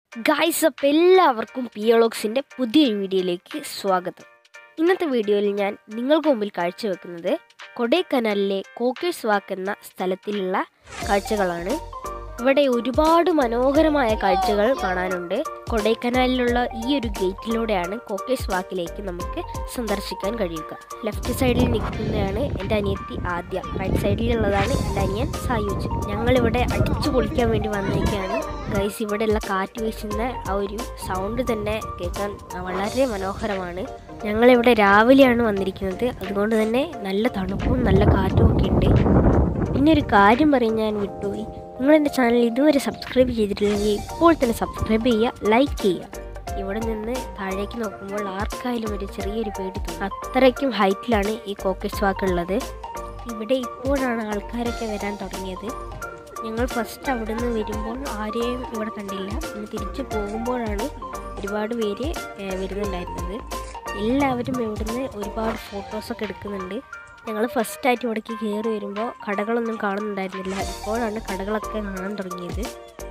guys അപ്പം എല്ലാവർക്കും പിയോളോക്സിൻ്റെ പുതിയൊരു വീഡിയോയിലേക്ക് സ്വാഗതം ഇന്നത്തെ വീഡിയോയിൽ ഞാൻ നിങ്ങൾക്ക് മുമ്പിൽ കാഴ്ചവെക്കുന്നത് കൊടൈക്കനാലിലെ കോക്കേഴ്സ് വാക്ക് എന്ന സ്ഥലത്തിലുള്ള കാഴ്ചകളാണ് ഇവിടെ ഒരുപാട് മനോഹരമായ കാഴ്ചകൾ കാണാനുണ്ട് കൊടൈക്കനാലിലുള്ള ഈ ഒരു ഗേറ്റിലൂടെയാണ് കോക്കേഴ്സ് വാക്കിലേക്ക് നമുക്ക് സന്ദർശിക്കാൻ കഴിയുക ലെഫ്റ്റ് സൈഡിൽ നിൽക്കുന്നതാണ് എൻ്റെ അനിയത്തി ആദ്യ റൈറ്റ് സൈഡിലുള്ളതാണ് എൻ്റെ അനിയൻ സായുജ് ഞങ്ങളിവിടെ അടിച്ചു പൊളിക്കാൻ വേണ്ടി വന്നേക്കാണ് ഗൈസ് ഇവിടെയുള്ള കാറ്റ് വീശുന്ന ആ ഒരു സൗണ്ട് തന്നെ കേൾക്കാൻ വളരെ മനോഹരമാണ് ഞങ്ങളിവിടെ രാവിലെയാണ് വന്നിരിക്കുന്നത് അതുകൊണ്ട് തന്നെ നല്ല തണുപ്പും നല്ല കാറ്റും ഒക്കെ ഉണ്ട് പിന്നെ ഒരു കാര്യം പറയാൻ ഞാൻ വിട്ടുപോയി നിങ്ങൾ എൻ്റെ ചാനൽ ഇതുവരെ സബ്സ്ക്രൈബ് ചെയ്തിട്ടില്ലെങ്കിൽ ഇപ്പോൾ തന്നെ സബ്സ്ക്രൈബ് ചെയ്യുക ലൈക്ക് ചെയ്യുക ഇവിടെ നിന്ന് താഴേക്ക് നോക്കുമ്പോൾ ആർക്കായാലും ഒരു ചെറിയൊരു പേടി തോന്നും അത്രയ്ക്കും ഹൈറ്റിലാണ് ഈ കോക്കേഴ്സ് വാക്ക് ഉള്ളത് ഇവിടെ ഇപ്പോഴാണ് ആൾക്കാരൊക്കെ വരാൻ തുടങ്ങിയത് ഞങ്ങൾ ഫസ്റ്റ് അവിടെ നിന്ന് വരുമ്പോൾ ആരെയും ഇവിടെ കണ്ടില്ല പിന്നെ തിരിച്ചു പോകുമ്പോഴാണ് ഒരുപാട് പേര് ഏഹ്, വരുന്നുണ്ടായിരുന്നത് എല്ലാവരും ഇവിടുന്ന് ഒരുപാട് ഫോട്ടോസൊക്കെ എടുക്കുന്നുണ്ട് ഞങ്ങൾ ഫസ്റ്റായിട്ട് ഇവിടേക്ക് കയറി വരുമ്പോൾ കടകളൊന്നും കാണുന്നുണ്ടായിരുന്നില്ല ഇപ്പോഴാണ് കടകളൊക്കെ കാണാൻ തുടങ്ങിയത്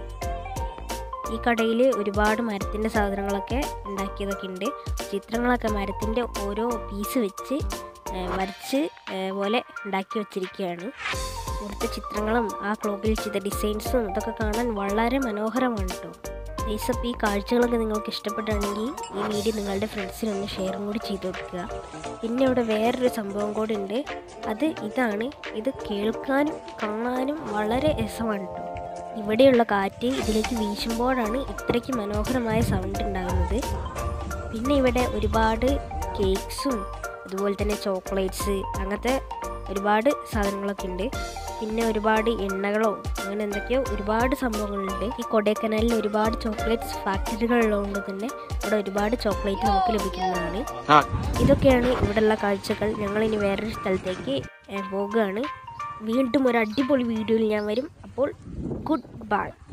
ഈ കടയിൽ ഒരുപാട് മരത്തിൻ്റെ സാധനങ്ങളൊക്കെ ഉണ്ടാക്കിയതൊക്കെ ഉണ്ട് ചിത്രങ്ങളൊക്കെ മരത്തിൻ്റെ ഓരോ പീസ് വെച്ച് ഏഹ്, വരച്ച് ഏഹ്, പോലെ ഉണ്ടാക്കി വച്ചിരിക്കുകയാണ് ഇവിടുത്തെ ചിത്രങ്ങളും ആ ക്ലോക്കിൽ ചെയ്ത ഡിസൈൻസും ഇതൊക്കെ കാണാൻ വളരെ മനോഹരമാണ് കേട്ടോ ഈസപ്പ് ഈ കാഴ്ചകളൊക്കെ നിങ്ങൾക്ക് ഇഷ്ടപ്പെട്ടാണെങ്കിൽ ഈ വീഡിയോ നിങ്ങളുടെ ഫ്രണ്ട്സിനൊന്ന് ഷെയറും കൂടി ചെയ്ത് കൊടുക്കുക പിന്നെ ഇവിടെ വേറൊരു സംഭവം കൂടി ഉണ്ട് അത് ഇതാണ് ഇത് കേൾക്കാനും കാണാനും വളരെ രസമാണ് കേട്ടോ ഇവിടെയുള്ള കാറ്റ് ഇതിലേക്ക് വീശുമ്പോഴാണ് ഇത്രയ്ക്ക് മനോഹരമായ സൗണ്ട് ഉണ്ടാകുന്നത് പിന്നെ ഇവിടെ ഒരുപാട് കേക്ക്സും അതുപോലെ തന്നെ ചോക്ലേറ്റ്സ് അങ്ങനത്തെ ഒരുപാട് സാധനങ്ങളൊക്കെ ഉണ്ട് പിന്നെ ഒരുപാട് എണ്ണകളോ അങ്ങനെ എന്തൊക്കെയോ ഒരുപാട് സംഭവങ്ങളുണ്ട് ഈ കൊടൈക്കനാലിൽ ഒരുപാട് ചോക്ലേറ്റ്സ് ഫാക്ടറികൾ ഉള്ളതുകൊണ്ട് തന്നെ ഇവിടെ ഒരുപാട് ചോക്ലേറ്റ് നമുക്ക് ലഭിക്കുന്നതാണ് ഇതൊക്കെയാണ് ഇവിടെയുള്ള കാഴ്ചകൾ ഞങ്ങൾ ഇനി വേറൊരു സ്ഥലത്തേക്ക് ഏഹ്, പോകുകയാണ് വീണ്ടും ഒരു അടിപൊളി വീഡിയോയിൽ ഞാൻ വരും അപ്പോൾ ഗുഡ് ബൈ